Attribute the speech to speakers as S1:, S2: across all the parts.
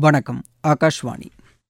S1: வணக்கம் ஆகாஷ்வாணி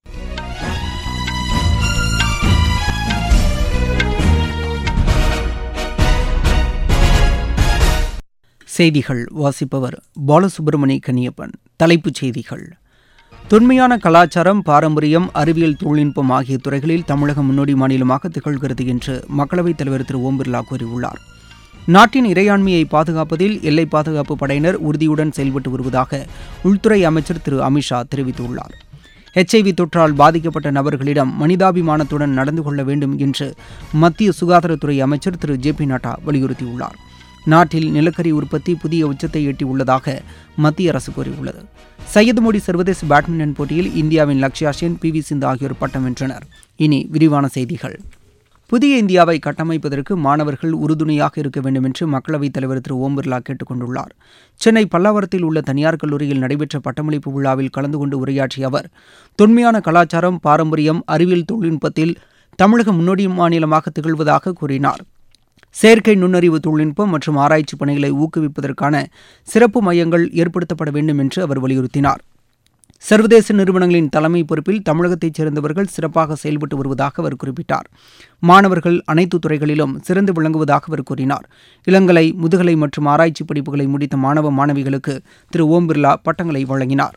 S1: செய்திகள் வாசிப்பவர் பாலசுப்ரமணி கன்னியப்பன் தலைப்புச் செய்திகள் தொன்மையான கலாச்சாரம் பாரம்பரியம் அறிவியல் தொழில்நுட்பம் ஆகிய துறைகளில் தமிழகம் முன்னோடி மாநிலமாக திகழ்கிறது என்று மக்களவைத் தலைவர் திரு ஓம் பிர்லா கூறியுள்ளார் நாட்டின் இறையாண்மையை பாதுகாப்பதில் எல்லை பாதுகாப்பு படையினர் உறுதியுடன் செயல்பட்டு வருவதாக உள்துறை அமைச்சர் திரு அமித்ஷா தெரிவித்துள்ளார் ஹெச்ஐவி தொற்றால் பாதிக்கப்பட்ட நபர்களிடம் மனிதாபிமானத்துடன் நடந்து கொள்ள வேண்டும் என்று மத்திய சுகாதாரத்துறை அமைச்சர் திரு ஜே பி நட்டா வலியுறுத்தியுள்ளார் நாட்டில் நிலக்கரி உற்பத்தி புதிய உச்சத்தை எட்டியுள்ளதாக மத்திய அரசு கூறியுள்ளது சையது மோடி சர்வதேச பேட்மிண்டன் போட்டியில் இந்தியாவின் லக்ஷயா சென் பி வி சிந்து ஆகியோர் பட்டம் வென்றனர் இனி விரிவான செய்திகள் புதிய இந்தியாவை கட்டமைப்பதற்கு மாணவர்கள் உறுதுணையாக இருக்க வேண்டும் என்று மக்களவைத் தலைவர் திரு ஓம் பிர்லா கேட்டுக் கொண்டுள்ளார் சென்னை பல்லாவரத்தில் உள்ள தனியார் கல்லூரியில் நடைபெற்ற பட்டமளிப்பு விழாவில் கலந்து கொண்டு உரையாற்றிய அவர் தொன்மையான கலாச்சாரம் பாரம்பரியம் அறிவியல் தொழில்நுட்பத்தில் தமிழகம் முன்னோடி மாநிலமாக திகழ்வதாக கூறினார் செயற்கை நுண்ணறிவு தொழில்நுட்பம் மற்றும் ஆராய்ச்சி பணிகளை ஊக்குவிப்பதற்கான சிறப்பு மையங்கள் ஏற்படுத்தப்பட வேண்டும் என்று அவர் வலியுறுத்தினார் சர்வதேச நிறுவனங்களின் தலைமை பொறுப்பில் தமிழகத்தைச் சேர்ந்தவர்கள் சிறப்பாக செயல்பட்டு வருவதாக அவர் குறிப்பிட்டார் மாணவர்கள் அனைத்து துறைகளிலும் சிறந்து விளங்குவதாக அவர் கூறினார் இளங்கலை முதுகலை மற்றும் ஆராய்ச்சி படிப்புகளை முடித்த மாணவ மாணவிகளுக்கு திரு ஓம் பிர்லா பட்டங்களை வழங்கினார்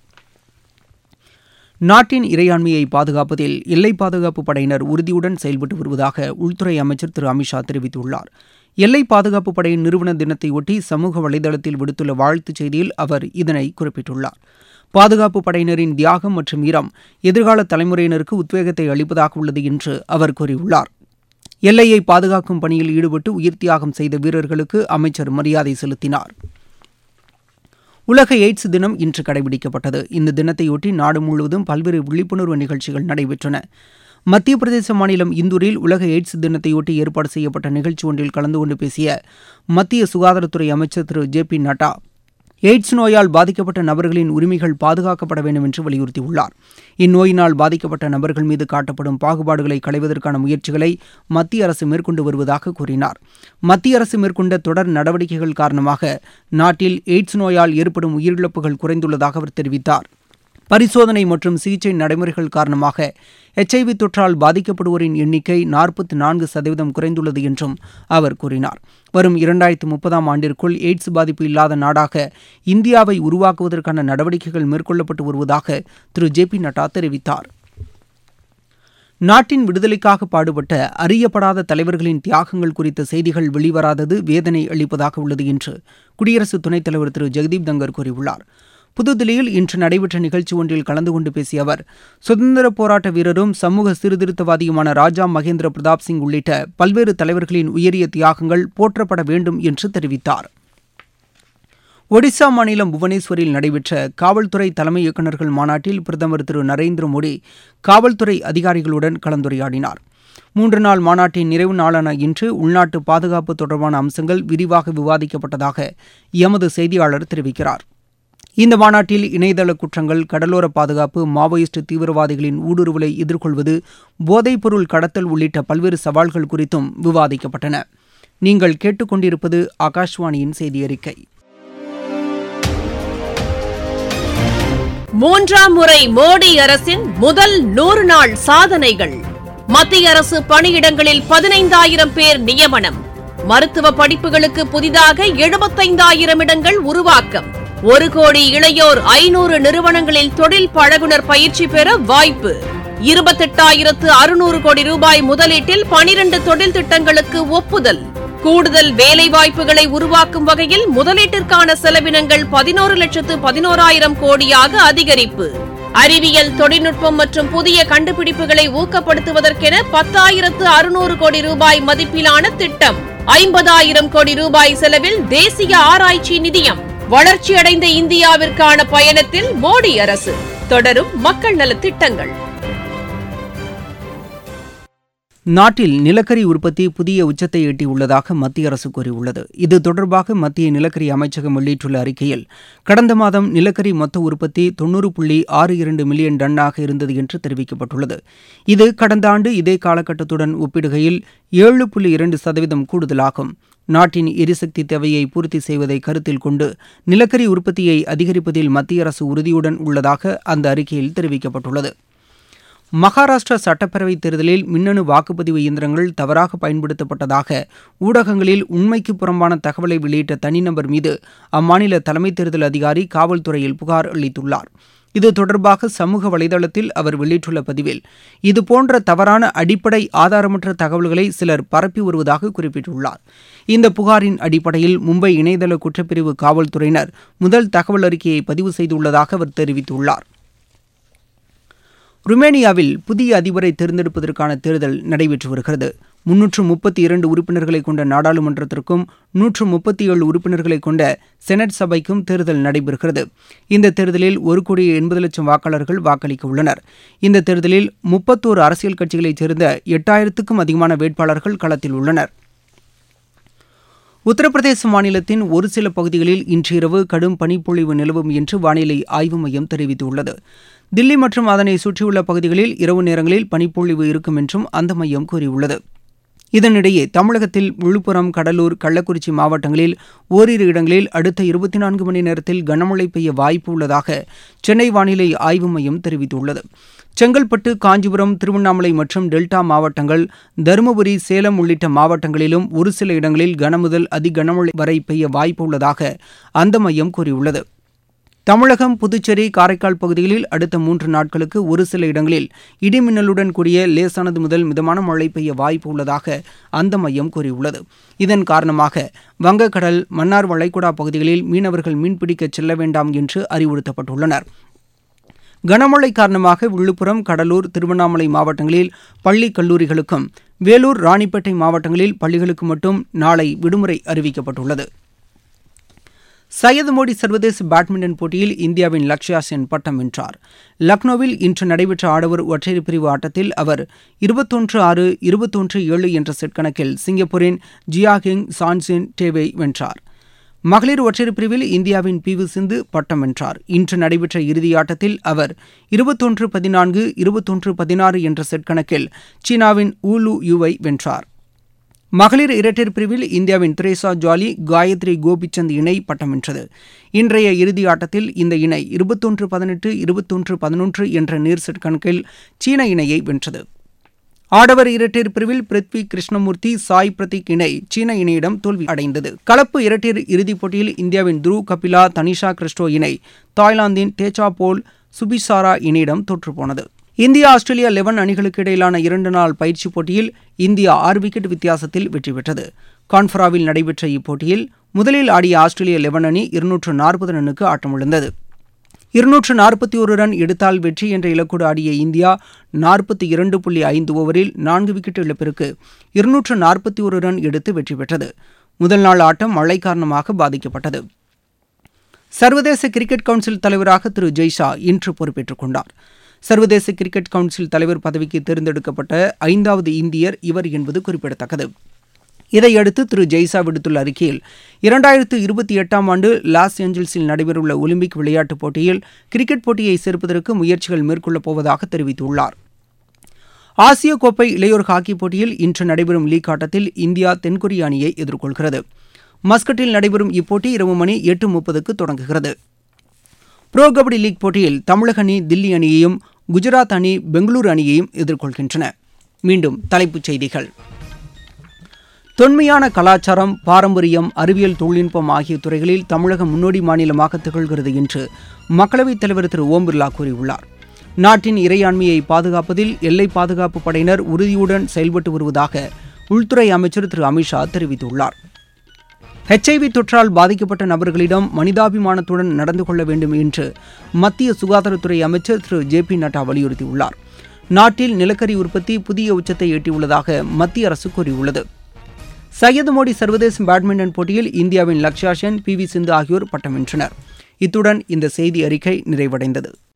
S1: நாட்டின் இறையாண்மையை பாதுகாப்பதில் எல்லை பாதுகாப்பு படையினர் உறுதியுடன் செயல்பட்டு வருவதாக உள்துறை அமைச்சர் திரு அமித்ஷா தெரிவித்துள்ளார் எல்லை பாதுகாப்பு படையின் நிறுவன தினத்தையொட்டி சமூக வலைதளத்தில் விடுத்துள்ள வாழ்த்துச் செய்தியில் அவர் இதனை குறிப்பிட்டுள்ளார் பாதுகாப்பு படையினரின் தியாகம் மற்றும் வீரம் எதிர்கால தலைமுறையினருக்கு உத்வேகத்தை அளிப்பதாக உள்ளது என்று அவர் கூறியுள்ளார் எல்லையை பாதுகாக்கும் பணியில் ஈடுபட்டு உயிர் தியாகம் செய்த வீரர்களுக்கு அமைச்சர் மரியாதை செலுத்தினார் உலக எய்ட்ஸ் தினம் இன்று கடைபிடிக்கப்பட்டது இந்த தினத்தையொட்டி நாடு முழுவதும் பல்வேறு விழிப்புணர்வு நிகழ்ச்சிகள் நடைபெற்றன மத்திய பிரதேச மாநிலம் இந்தூரில் உலக எய்ட்ஸ் தினத்தையொட்டி ஏற்பாடு செய்யப்பட்ட நிகழ்ச்சி ஒன்றில் கலந்து கொண்டு பேசிய மத்திய சுகாதாரத்துறை அமைச்சர் திரு ஜே பி நட்டா எய்ட்ஸ் நோயால் பாதிக்கப்பட்ட நபர்களின் உரிமைகள் பாதுகாக்கப்பட வேண்டும் என்று வலியுறுத்தியுள்ளார் இந்நோயினால் பாதிக்கப்பட்ட நபர்கள் மீது காட்டப்படும் பாகுபாடுகளை களைவதற்கான முயற்சிகளை மத்திய அரசு மேற்கொண்டு வருவதாக கூறினார் மத்திய அரசு மேற்கொண்ட தொடர் நடவடிக்கைகள் காரணமாக நாட்டில் எய்ட்ஸ் நோயால் ஏற்படும் உயிரிழப்புகள் குறைந்துள்ளதாக அவர் தெரிவித்தார் பரிசோதனை மற்றும் சிகிச்சை நடைமுறைகள் காரணமாக எச்ஐவி தொற்றால் பாதிக்கப்படுவோரின் எண்ணிக்கை நாற்பத்தி நான்கு சதவீதம் குறைந்துள்ளது என்றும் அவர் கூறினார் வரும் இரண்டாயிரத்து முப்பதாம் ஆண்டிற்குள் எய்ட்ஸ் பாதிப்பு இல்லாத நாடாக இந்தியாவை உருவாக்குவதற்கான நடவடிக்கைகள் மேற்கொள்ளப்பட்டு வருவதாக திரு ஜே பி நட்டா தெரிவித்தார் நாட்டின் விடுதலைக்காக பாடுபட்ட அறியப்படாத தலைவர்களின் தியாகங்கள் குறித்த செய்திகள் வெளிவராதது வேதனை அளிப்பதாக உள்ளது என்று குடியரசு துணைத் தலைவர் திரு ஜெகதீப் தங்கர் கூறியுள்ளார் புதுதில்லியில் இன்று நடைபெற்ற நிகழ்ச்சி ஒன்றில் கலந்து கொண்டு பேசிய அவர் சுதந்திர போராட்ட வீரரும் சமூக சீர்திருத்தவாதியுமான ராஜா மகேந்திர பிரதாப் சிங் உள்ளிட்ட பல்வேறு தலைவர்களின் உயரிய தியாகங்கள் போற்றப்பட வேண்டும் என்று தெரிவித்தார் ஒடிசா மாநிலம் புவனேஸ்வரில் நடைபெற்ற காவல்துறை தலைமை இயக்குநர்கள் மாநாட்டில் பிரதமர் திரு நரேந்திர மோடி காவல்துறை அதிகாரிகளுடன் கலந்துரையாடினார் மூன்று நாள் மாநாட்டின் நிறைவு நாளான இன்று உள்நாட்டு பாதுகாப்பு தொடர்பான அம்சங்கள் விரிவாக விவாதிக்கப்பட்டதாக எமது செய்தியாளர் தெரிவிக்கிறார் இந்த மாநாட்டில் இணையதள குற்றங்கள் கடலோர பாதுகாப்பு மாவோயிஸ்ட் தீவிரவாதிகளின் ஊடுருவலை எதிர்கொள்வது போதைப்பொருள் கடத்தல் உள்ளிட்ட பல்வேறு சவால்கள் குறித்தும் விவாதிக்கப்பட்டன நீங்கள் கேட்டுக்கொண்டிருப்பது ஆகாஷ்வாணியின் செய்தி அறிக்கை
S2: மூன்றாம் முறை மோடி அரசின் முதல் நூறு நாள் சாதனைகள் மத்திய அரசு பணியிடங்களில் பதினைந்தாயிரம் பேர் நியமனம் மருத்துவ படிப்புகளுக்கு புதிதாக எழுபத்தைந்தாயிரம் இடங்கள் உருவாக்கம் ஒரு கோடி இளையோர் ஐநூறு நிறுவனங்களில் தொழில் பழகுனர் பயிற்சி பெற வாய்ப்பு இருபத்தெட்டாயிரத்து அறுநூறு கோடி ரூபாய் முதலீட்டில் பனிரண்டு தொழில் திட்டங்களுக்கு ஒப்புதல் கூடுதல் வேலைவாய்ப்புகளை உருவாக்கும் வகையில் முதலீட்டிற்கான செலவினங்கள் பதினோரு லட்சத்து பதினோராயிரம் கோடியாக அதிகரிப்பு அறிவியல் தொழில்நுட்பம் மற்றும் புதிய கண்டுபிடிப்புகளை ஊக்கப்படுத்துவதற்கென பத்தாயிரத்து அறுநூறு கோடி ரூபாய் மதிப்பிலான திட்டம் ஐம்பதாயிரம் கோடி ரூபாய் செலவில் தேசிய ஆராய்ச்சி நிதியம் வளர்ச்சியடைந்த இந்தியாவிற்கான பயணத்தில் மோடி அரசு தொடரும் மக்கள் நலத் திட்டங்கள்
S1: நாட்டில் நிலக்கரி உற்பத்தி புதிய உச்சத்தை எட்டியுள்ளதாக மத்திய அரசு கூறியுள்ளது இது தொடர்பாக மத்திய நிலக்கரி அமைச்சகம் வெளியிட்டுள்ள அறிக்கையில் கடந்த மாதம் நிலக்கரி மொத்த உற்பத்தி தொன்னூறு புள்ளி ஆறு இரண்டு மில்லியன் டன்னாக இருந்தது என்று தெரிவிக்கப்பட்டுள்ளது இது கடந்த ஆண்டு இதே காலகட்டத்துடன் ஒப்பிடுகையில் ஏழு புள்ளி இரண்டு சதவீதம் கூடுதலாகும் நாட்டின் எரிசக்தி தேவையை பூர்த்தி செய்வதை கருத்தில் கொண்டு நிலக்கரி உற்பத்தியை அதிகரிப்பதில் மத்திய அரசு உறுதியுடன் உள்ளதாக அந்த அறிக்கையில் தெரிவிக்கப்பட்டுள்ளது மகாராஷ்டிரா சட்டப்பேரவைத் தேர்தலில் மின்னணு வாக்குப்பதிவு இயந்திரங்கள் தவறாக பயன்படுத்தப்பட்டதாக ஊடகங்களில் உண்மைக்கு புறம்பான தகவலை வெளியிட்ட தனிநபர் மீது அம்மாநில தலைமை தேர்தல் அதிகாரி காவல்துறையில் புகார் அளித்துள்ளார் இது தொடர்பாக சமூக வலைதளத்தில் அவர் வெளியிட்டுள்ள பதிவில் இதுபோன்ற தவறான அடிப்படை ஆதாரமற்ற தகவல்களை சிலர் பரப்பி வருவதாக குறிப்பிட்டுள்ளார் இந்த புகாரின் அடிப்படையில் மும்பை இணையதள குற்றப்பிரிவு காவல்துறையினர் முதல் தகவல் அறிக்கையை பதிவு செய்துள்ளதாக அவர் தெரிவித்துள்ளார் ருமேனியாவில் புதிய அதிபரை தேர்ந்தெடுப்பதற்கான தேர்தல் நடைபெற்று வருகிறது முன்னூற்று முப்பத்தி இரண்டு உறுப்பினர்களை கொண்ட நாடாளுமன்றத்திற்கும் நூற்று முப்பத்தி ஏழு உறுப்பினர்களை கொண்ட செனட் சபைக்கும் தேர்தல் நடைபெறுகிறது இந்த தேர்தலில் ஒரு கோடி எண்பது லட்சம் வாக்காளர்கள் வாக்களிக்க உள்ளனர் இந்த தேர்தலில் முப்பத்தோரு அரசியல் கட்சிகளைச் சேர்ந்த எட்டாயிரத்துக்கும் அதிகமான வேட்பாளர்கள் களத்தில் உள்ளனர் உத்தரப்பிரதேச மாநிலத்தின் ஒரு சில பகுதிகளில் இன்று இரவு கடும் பனிப்பொழிவு நிலவும் என்று வானிலை ஆய்வு மையம் தெரிவித்துள்ளது தில்லி மற்றும் அதனை சுற்றியுள்ள பகுதிகளில் இரவு நேரங்களில் பனிப்பொழிவு இருக்கும் என்றும் அந்த மையம் கூறியுள்ளது இதனிடையே தமிழகத்தில் விழுப்புரம் கடலூர் கள்ளக்குறிச்சி மாவட்டங்களில் ஓரிரு இடங்களில் அடுத்த இருபத்தி நான்கு மணி நேரத்தில் கனமழை பெய்ய வாய்ப்பு உள்ளதாக சென்னை வானிலை ஆய்வு மையம் தெரிவித்துள்ளது செங்கல்பட்டு காஞ்சிபுரம் திருவண்ணாமலை மற்றும் டெல்டா மாவட்டங்கள் தருமபுரி சேலம் உள்ளிட்ட மாவட்டங்களிலும் ஒரு சில இடங்களில் கனமுதல் அதி கனமழை வரை பெய்ய வாய்ப்பு உள்ளதாக அந்த மையம் கூறியுள்ளது தமிழகம் புதுச்சேரி காரைக்கால் பகுதிகளில் அடுத்த மூன்று நாட்களுக்கு ஒரு சில இடங்களில் இடிமின்னலுடன் கூடிய லேசானது முதல் மிதமான மழை பெய்ய வாய்ப்பு உள்ளதாக அந்த மையம் கூறியுள்ளது இதன் காரணமாக வங்கக்கடல் மன்னார் வளைகுடா பகுதிகளில் மீனவர்கள் மீன்பிடிக்க செல்ல வேண்டாம் என்று அறிவுறுத்தப்பட்டுள்ளனர் கனமழை காரணமாக விழுப்புரம் கடலூர் திருவண்ணாமலை மாவட்டங்களில் பள்ளி கல்லூரிகளுக்கும் வேலூர் ராணிப்பேட்டை மாவட்டங்களில் பள்ளிகளுக்கு மட்டும் நாளை விடுமுறை அறிவிக்கப்பட்டுள்ளது சையது மோடி சர்வதேச பேட்மிண்டன் போட்டியில் இந்தியாவின் லக்ஷயா சென் பட்டம் வென்றார் லக்னோவில் இன்று நடைபெற்ற ஆடவர் ஒற்றையர் பிரிவு ஆட்டத்தில் அவர் இருபத்தொன்று ஆறு இருபத்தொன்று ஏழு என்ற செட் கணக்கில் சிங்கப்பூரின் ஜியாகிங் சான்சின் டேவை வென்றார் மகளிர் ஒற்றையர் பிரிவில் இந்தியாவின் பி வி சிந்து பட்டம் வென்றார் இன்று நடைபெற்ற இறுதியாட்டத்தில் அவர் இருபத்தொன்று பதினான்கு இருபத்தொன்று பதினாறு என்ற செட் கணக்கில் சீனாவின் ஊலு யுவை வென்றார் மகளிர் இரட்டையர் பிரிவில் இந்தியாவின் திரேசா ஜாலி காயத்ரி கோபிச்சந்த் இணை பட்டம் வென்றது இன்றைய இறுதி ஆட்டத்தில் இந்த இணை இருபத்தொன்று பதினெட்டு இருபத்தொன்று பதினொன்று என்ற நீர் செட் கணக்கில் சீன இணையை வென்றது ஆடவர் இரட்டையர் பிரிவில் பிருத்வி கிருஷ்ணமூர்த்தி சாய் பிரதீக் இணை சீன இணையிடம் தோல்வி அடைந்தது கலப்பு இரட்டையர் இறுதிப் போட்டியில் இந்தியாவின் துருவ் கபிலா தனிஷா கிறிஸ்டோ இணை தாய்லாந்தின் தேச்சா போல் சுபிசாரா இணையிடம் தோற்றுப்போனது இந்தியா ஆஸ்திரேலியா லெவன் அணிகளுக்கு இடையிலான இரண்டு நாள் பயிற்சிப் போட்டியில் இந்தியா ஆறு விக்கெட் வித்தியாசத்தில் வெற்றி பெற்றது கான்ஃபராவில் நடைபெற்ற இப்போட்டியில் முதலில் ஆடிய ஆஸ்திரேலிய லெவன் அணி இருநூற்று நாற்பது ரன்னுக்கு ஆட்டமிழந்தது இருநூற்று நாற்பத்தி ஒரு ரன் எடுத்தால் வெற்றி என்ற இலக்கோடு ஆடிய இந்தியா நாற்பத்தி இரண்டு புள்ளி ஐந்து ஓவரில் நான்கு விக்கெட் இழப்பிற்கு இருநூற்று நாற்பத்தி ஒரு ரன் எடுத்து வெற்றி பெற்றது முதல் நாள் ஆட்டம் மழை காரணமாக பாதிக்கப்பட்டது சர்வதேச கிரிக்கெட் கவுன்சில் தலைவராக திரு ஜெய்ஷா இன்று பொறுப்பேற்றுக் கொண்டார் சர்வதேச கிரிக்கெட் கவுன்சில் தலைவர் பதவிக்கு தேர்ந்தெடுக்கப்பட்ட ஐந்தாவது இந்தியர் இவர் என்பது குறிப்பிடத்தக்கது இதையடுத்து திரு ஜெய்சா விடுத்துள்ள அறிக்கையில் இரண்டாயிரத்து இருபத்தி எட்டாம் ஆண்டு லாஸ் ஏஞ்சல்ஸில் நடைபெறவுள்ள ஒலிம்பிக் விளையாட்டுப் போட்டியில் கிரிக்கெட் போட்டியை சேர்ப்பதற்கு முயற்சிகள் மேற்கொள்ளப் போவதாக தெரிவித்துள்ளார் ஆசிய கோப்பை இளையோர் ஹாக்கி போட்டியில் இன்று நடைபெறும் லீக் ஆட்டத்தில் இந்தியா தென்கொரிய அணியை எதிர்கொள்கிறது மஸ்கட்டில் நடைபெறும் இப்போட்டி இரவு மணி எட்டு முப்பதுக்கு தொடங்குகிறது புரோ கபடி லீக் போட்டியில் தமிழக அணி தில்லி அணியையும் குஜராத் அணி பெங்களூரு அணியையும் எதிர்கொள்கின்றன மீண்டும் தலைப்புச் செய்திகள் தொன்மையான கலாச்சாரம் பாரம்பரியம் அறிவியல் தொழில்நுட்பம் ஆகிய துறைகளில் தமிழகம் முன்னோடி மாநிலமாக திகழ்கிறது என்று மக்களவைத் தலைவர் திரு ஓம் பிர்லா கூறியுள்ளார் நாட்டின் இறையாண்மையை பாதுகாப்பதில் எல்லை பாதுகாப்பு படையினர் உறுதியுடன் செயல்பட்டு வருவதாக உள்துறை அமைச்சர் திரு அமித்ஷா தெரிவித்துள்ளார் ஹெச்ஐவி தொற்றால் பாதிக்கப்பட்ட நபர்களிடம் மனிதாபிமானத்துடன் நடந்து கொள்ள வேண்டும் என்று மத்திய சுகாதாரத்துறை அமைச்சர் திரு ஜே பி நட்டா வலியுறுத்தியுள்ளார் நாட்டில் நிலக்கரி உற்பத்தி புதிய உச்சத்தை எட்டியுள்ளதாக மத்திய அரசு கூறியுள்ளது சையது மோடி சர்வதேச பேட்மிண்டன் போட்டியில் இந்தியாவின் லக்ஷயா சென் பி வி சிந்து ஆகியோர் பட்டம் வென்றனர் இத்துடன் இந்த செய்தி அறிக்கை நிறைவடைந்தது